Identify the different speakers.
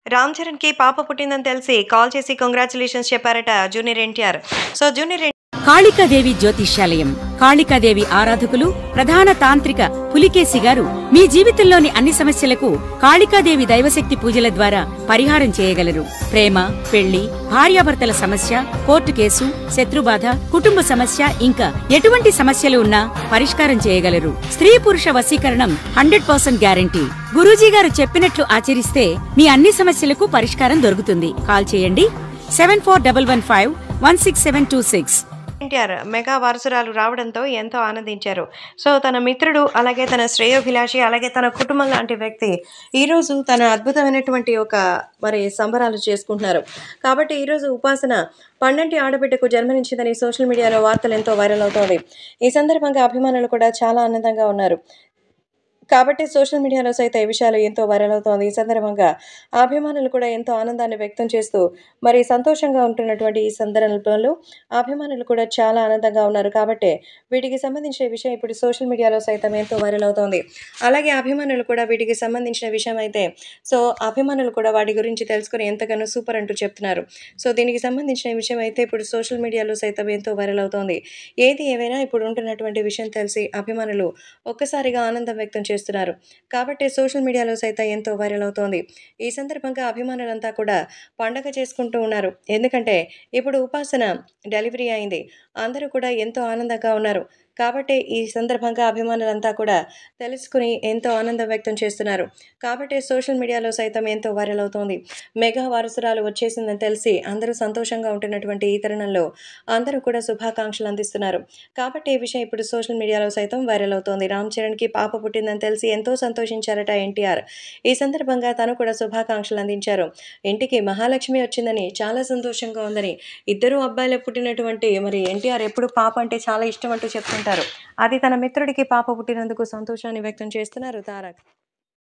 Speaker 1: రామ్ చరణ్కి పాప పుట్టిందని తెలిసి కాల్ చేసి కంగ్రాచులేషన్స్ చెప్పారట junior NTR so junior
Speaker 2: Kalikadevi Jyotishyalayam Kalikadevi ఆరాధకులు ప్రధాన తాంత్రిక పులికేసి గారు మీ జీవితంలోని అన్ని సమస్యలకు కాళికాదేవి దైవశక్తి పూజల ద్వారా పరిహారం చేయగలరు ప్రేమ పెళ్లి భార్యాభర్తల సమస్య కోర్టు కేసు శత్రుబాధ కుటుంబ సమస్య ఇంకా ఎటువంటి సమస్యలు ఉన్నా పరిష్కారం చేయగలరు స్త్రీ పురుష వశీకరణం హండ్రెడ్ పర్సెంట్ గ్యారంటీ గురూజీ గారు చెప్పినట్లు ఆచరిస్తే మీ అన్ని సమస్యలకు పరిష్కారం దొరుకుతుంది కాల్ చేయండి seven four double one five one six seven two six
Speaker 1: NTR mega వారసురాలు రావడంతో ఎంతో ఆనందించారు సో తన మిత్రుడు అలాగే తన శ్రేయోభిలాషి అలాగే తన కుటుంబం లాంటి వ్యక్తి ఈరోజు తన అద్భుతమైనటువంటి ఒక మరి సంబరాలు చేసుకుంటున్నారు కాబట్టి ఈరోజు ఉపాసన పండంటి ఆడబిడ్డకు జన్మనిచ్చిందని సోషల్ మీడియాలో వార్తలు ఎంతో వైరల్ అవుతోంది ఈ సందర్భంగా అభిమానులు కూడా చాలా ఆనందంగా ఉన్నారు కాబట్టి సోషల్ మీడియాలో సైతం ఈ విషయాలు ఎంతో వైరల్ అవుతోంది ఈ సందర్భంగా ఆ అభిమానులు కూడా ఎంతో ఆనందాన్ని వ్యక్తం చేస్తూ మరి సంతోషంగా ఉంటున్నటువంటి ఈ సందర్భంలో ఆ అభిమానులు కూడా చాలా ఆనందంగా ఉన్నారు కాబట్టి వీటికి సంబంధించిన విషయం ఇప్పుడు సోషల్ మీడియాలో సైతం ఎంతో వైరల్ అవుతోంది అలాగే అభిమానులు కూడా వీటికి సంబంధించిన విషయం అయితే సో అభిమానులు కూడా వాటి గురించి తెలుసుకుని ఎంతగానో సూపర్ అంటూ చెప్తున్నారు సో దీనికి సంబంధించిన విషయం అయితే ఇప్పుడు సోషల్ మీడియాలో సైతం ఎంతో వైరల్ అవుతోంది ఏది ఏవైనా ఇప్పుడు ఉంటున్నటువంటి విషయం తెలిసి అభిమానులు ఒక్కసారిగా ఆనందం వ్యక్తం చేస్తున్నారు కాబట్టి సోషల్ మీడియాలో సైతం ఎంతో వైరల్ అవుతోంది ఈ సందర్భంగా అభిమానులంతా కూడా పండగ చేసుకుంటూ ఉన్నారు ఎందుకంటే ఇప్పుడు ఉపాసన డెలివరీ అయింది అందరూ కూడా ఎంతో ఆనందంగా ఉన్నారు కాబట్టి ఈ సందర్భంగా అభిమానులంతా కూడా తెలుసుకుని ఎంతో ఆనందం వ్యక్తం చేస్తున్నారు కాబట్టి సోషల్ మీడియాలో సైతం ఎంతో వైరల్ అవుతోంది మెగా వారసురాలు వచ్చేసిందని తెలిసి అందరూ సంతోషంగా ఉంటున్నటువంటి ఈ తరుణంలో అందరూ కూడా శుభాకాంక్షలు అందిస్తున్నారు కాబట్టి ఈ విషయం ఇప్పుడు సోషల్ మీడియాలో సైతం వైరల్ అవుతోంది రామ్ చరణ్కి పాప పుట్టిందని తెలిసి ఎంతో సంతోషించారట ఎన్టీఆర్ ఈ సందర్భంగా తను కూడా శుభాకాంక్షలు అందించారు ఇంటికి మహాలక్ష్మి వచ్చిందని చాలా సంతోషంగా ఉందని ఇద్దరు అబ్బాయిలు పుట్టినటువంటి మరి ఎన్టీఆర్ ఎప్పుడు పాప అంటే చాలా ఇష్టం అంటూ చెప్తుంటారు అది తన మిత్రుడికి పాప పుట్టినందుకు సంతోషాన్ని వ్యక్తం చేస్తున్నారు తారక్